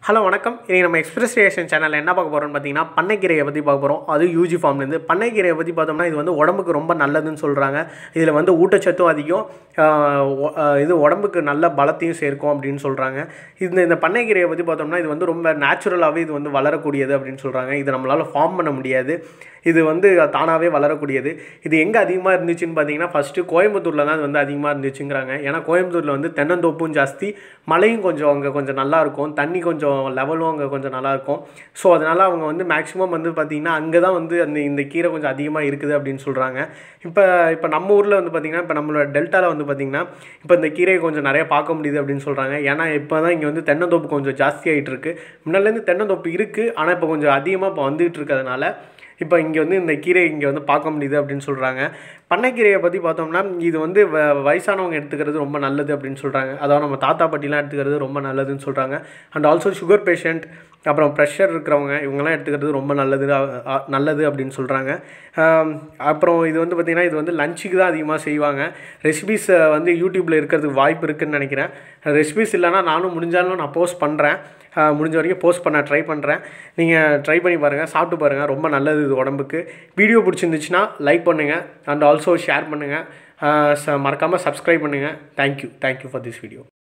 hello வணக்கம் இன்றைக்கி நம்ம எக்ஸ்பிரஸ் ரியாக்ஷன் சேனலில் என்ன பார்க்க போகிறோம்னு பார்த்தீங்கன்னா பண்ணைக்கீரையை பற்றி பார்க்க போகிறோம் அது யூஜி ஃபார்ம்லேருந்து பண்ணைக்கீரையை பற்றி பார்த்தோம்னா இது வந்து உடம்புக்கு ரொம்ப நல்லதுன்னு சொல்கிறாங்க இதில் வந்து ஊட்டச்சத்தும் அதிகம் ஆஹ் ஒ- ஆஹ் இது உடம்புக்கு நல்ல பலத்தையும் சேர்க்கும் அப்படின்னு சொல்கிறாங்க இந்த இந்த பண்ணைக்கீரையை பற்றி பார்த்தோம்னா இது வந்து ரொம்ப நேச்சுரலாகவே இது வந்து வளரக்கூடியது அப்படின்னு சொல்கிறாங்க இது நம்மளால் ஃபார்ம் பண்ண முடியாது இது வந்து தானாகவே வளரக்கூடியது இது எங்கே அதிகமாக இருந்துச்சுன்னு பார்த்தீங்கன்னா ஃபஸ்ட்டு கோயம்புத்தூரில் தான் இது வந்து அதிகமாக இருந்துச்சுங்கிறாங்க ஏன்னா கோயம்புத்தூரில் வந்து தென்னந்தோப்பும் ஜாஸ்தி மழையும் கொஞ்சம் அங்கே கொஞ்சம் நல்லா இருக்கும் தண்ணி கொஞ்சம் லெவலும் அங்கே கொஞ்சம் நல்லா இருக்கும் ஸோ அதனால் அவங்க வந்து மேக்ஸிமம் வந்து பார்த்திங்கன்னா அங்கே தான் வந்து அந்த இந்த கீரை கொஞ்சம் அதிகமாக இருக்குது அப்படின்னு சொல்கிறாங்க இப்போ இப்போ நம்ம ஊரில் வந்து பார்த்திங்கன்னா இப்போ நம்மளோட டெல்டாவில் வந்து பார்த்திங்கன்னா இப்போ இந்த கீரையை கொஞ்சம் நிறைய பார்க்க முடியுது அப்படின்னு சொல்கிறாங்க ஏன்னா இப்போ தான் இங்கே வந்து தென்னந்தோப்பு கொஞ்சம் ஜாஸ்தி ஆகிட்டு இருக்கு முன்னாடிலேருந்து தென்னந்தோப்பு இருக்குது ஆனால் இப்போ கொஞ்சம் அதிகமாக இப்போ வந்துகிட்டு இருக்கிறதுனால இப்போ இங்கே வந்து இந்த கீரை இங்கே வந்து பார்க்க முடியுது அப்படின்னு சொல்கிறாங்க பண்ணைக்கீரையை பற்றி பார்த்தோம்னா இது வந்து வ வயசானவங்க எடுத்துக்கிறது ரொம்ப நல்லது அப்படின்னு சொல்கிறாங்க அதாவது நம்ம தாத்தா பாட்டிலாம் எடுத்துக்கிறது ரொம்ப நல்லதுன்னு சொல்கிறாங்க அண்ட் ஆல்சோ சுகர் பேஷண்ட் அப்புறம் ப்ரெஷர் இருக்கிறவங்க இவங்கெல்லாம் எடுத்துக்கிறது ரொம்ப நல்லது அ- அ- நல்லது அப்படின்னு சொல்கிறாங்க அப்புறம் இது வந்து பார்த்திங்கன்னா இது வந்து லஞ்சுக்கு தான் அதிகமாக செய்வாங்க ரெசிபிஸ் வந்து யூடியூப்பில் இருக்கிறதுக்கு வாய்ப்பு இருக்குதுன்னு நினைக்கிறேன் ரெசிபிஸ் இல்லைன்னா நானும் முடிஞ்சாலும் நான் போஸ்ட் பண்ணுறேன் ஆஹ் முடிஞ்ச வரைக்கும் போஸ்ட் பண்ண ட்ரை பண்ணுறேன் நீங்கள் ட்ரை பண்ணி பாருங்கள் சாப்பிட்டு பாருங்கள் ரொம்ப நல்லது இது உடம்புக்கு வீடியோ பிடிச்சிருந்துச்சுன்னா லைக் பண்ணுங்கள் அண்ட் ஆல்சோ ஷேர் பண்ணுங்கள் மறக்காமல் சப்ஸ்கிரைப் பண்ணுங்கள் thank you thank you for this video